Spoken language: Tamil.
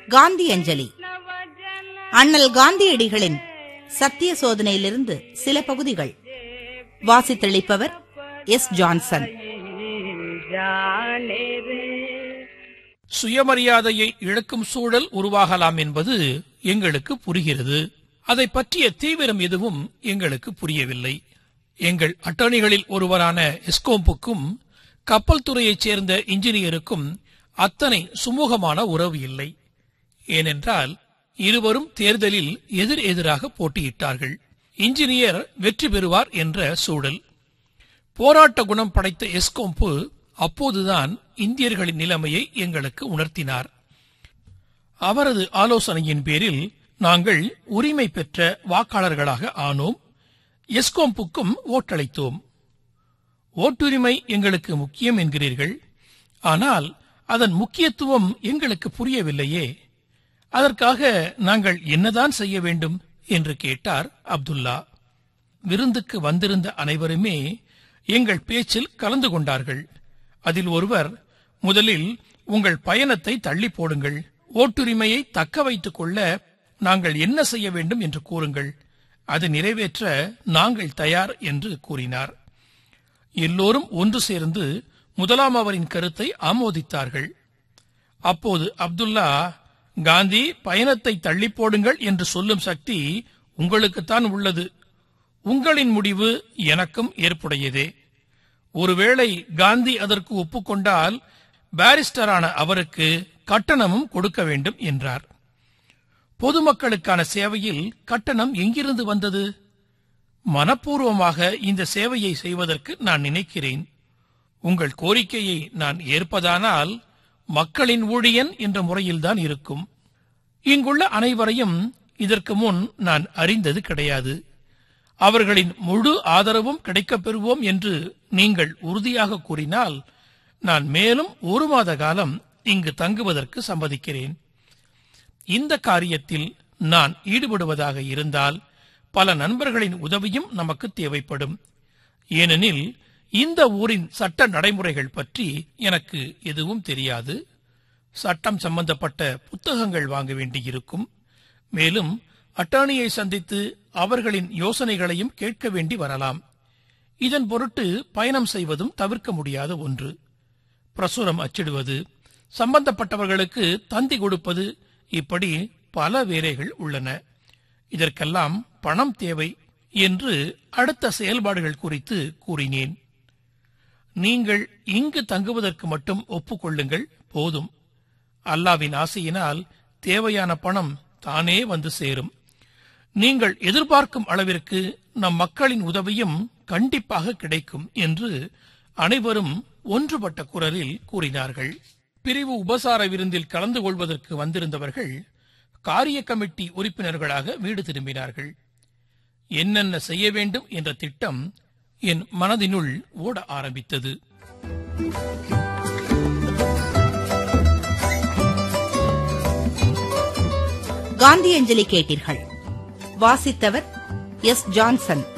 காந்தி அஞ்சலி அண்ணல் காந்தியடிகளின் சத்திய சோதனையிலிருந்து சில பகுதிகள் வாசித்தளிப்பவர் எஸ் ஜான்சன் சுயமரியாதையை இழக்கும் சூழல் உருவாகலாம் என்பது எங்களுக்கு புரிகிறது அதை பற்றிய தீவிரம் எதுவும் எங்களுக்கு புரியவில்லை எங்கள் அட்டர்னிகளில் ஒருவரான எஸ்கோம்புக்கும் கப்பல் துறையைச் சேர்ந்த இன்ஜினியருக்கும் அத்தனை சுமூகமான உறவு இல்லை ஏனென்றால் இருவரும் தேர்தலில் எதிர் எதிராக போட்டியிட்டார்கள் இன்ஜினியர் வெற்றி பெறுவார் என்ற சூழல் போராட்ட குணம் படைத்த எஸ்கோம்பு அப்போதுதான் இந்தியர்களின் நிலைமையை எங்களுக்கு உணர்த்தினார் அவரது ஆலோசனையின் பேரில் நாங்கள் உரிமை பெற்ற வாக்காளர்களாக ஆனோம் எஸ்கோம்புக்கும் ஓட்டளித்தோம் ஓட்டுரிமை எங்களுக்கு முக்கியம் என்கிறீர்கள் ஆனால் அதன் முக்கியத்துவம் எங்களுக்கு புரியவில்லையே அதற்காக நாங்கள் என்னதான் செய்ய வேண்டும் என்று கேட்டார் அப்துல்லா விருந்துக்கு வந்திருந்த அனைவருமே எங்கள் பேச்சில் கலந்து கொண்டார்கள் அதில் ஒருவர் முதலில் உங்கள் பயணத்தை தள்ளி போடுங்கள் ஓட்டுரிமையை தக்க வைத்துக் கொள்ள நாங்கள் என்ன செய்ய வேண்டும் என்று கூறுங்கள் அது நிறைவேற்ற நாங்கள் தயார் என்று கூறினார் எல்லோரும் ஒன்று சேர்ந்து முதலாம் அவரின் கருத்தை ஆமோதித்தார்கள் அப்போது அப்துல்லா காந்தி பயணத்தை தள்ளி போடுங்கள் என்று சொல்லும் சக்தி உங்களுக்குத்தான் உள்ளது உங்களின் முடிவு எனக்கும் ஏற்புடையதே ஒருவேளை காந்தி அதற்கு ஒப்புக்கொண்டால் பாரிஸ்டரான அவருக்கு கட்டணமும் கொடுக்க வேண்டும் என்றார் பொதுமக்களுக்கான சேவையில் கட்டணம் எங்கிருந்து வந்தது மனப்பூர்வமாக இந்த சேவையை செய்வதற்கு நான் நினைக்கிறேன் உங்கள் கோரிக்கையை நான் ஏற்பதானால் மக்களின் ஊழியன் என்ற முறையில்தான் இருக்கும் இங்குள்ள அனைவரையும் இதற்கு முன் நான் அறிந்தது கிடையாது அவர்களின் முழு ஆதரவும் கிடைக்கப் பெறுவோம் என்று நீங்கள் உறுதியாக கூறினால் நான் மேலும் ஒரு மாத காலம் இங்கு தங்குவதற்கு சம்மதிக்கிறேன் இந்த காரியத்தில் நான் ஈடுபடுவதாக இருந்தால் பல நண்பர்களின் உதவியும் நமக்கு தேவைப்படும் ஏனெனில் இந்த ஊரின் சட்ட நடைமுறைகள் பற்றி எனக்கு எதுவும் தெரியாது சட்டம் சம்பந்தப்பட்ட புத்தகங்கள் வாங்க வேண்டியிருக்கும் மேலும் அட்டார்னியை சந்தித்து அவர்களின் யோசனைகளையும் கேட்க வேண்டி வரலாம் இதன் பொருட்டு பயணம் செய்வதும் தவிர்க்க முடியாத ஒன்று பிரசுரம் அச்சிடுவது சம்பந்தப்பட்டவர்களுக்கு தந்தி கொடுப்பது இப்படி பல வேலைகள் உள்ளன இதற்கெல்லாம் பணம் தேவை என்று அடுத்த செயல்பாடுகள் குறித்து கூறினேன் நீங்கள் இங்கு தங்குவதற்கு மட்டும் ஒப்புக்கொள்ளுங்கள் போதும் அல்லாவின் ஆசையினால் தேவையான பணம் தானே வந்து சேரும் நீங்கள் எதிர்பார்க்கும் அளவிற்கு நம் மக்களின் உதவியும் கண்டிப்பாக கிடைக்கும் என்று அனைவரும் ஒன்றுபட்ட குரலில் கூறினார்கள் பிரிவு உபசார விருந்தில் கலந்து கொள்வதற்கு வந்திருந்தவர்கள் காரிய கமிட்டி உறுப்பினர்களாக வீடு திரும்பினார்கள் என்னென்ன செய்ய வேண்டும் என்ற திட்டம் என் மனதினுள் ஓட ஆரம்பித்தது காந்தி அஞ்சலி கேட்டீர்கள் வாசித்தவர் எஸ் ஜான்சன்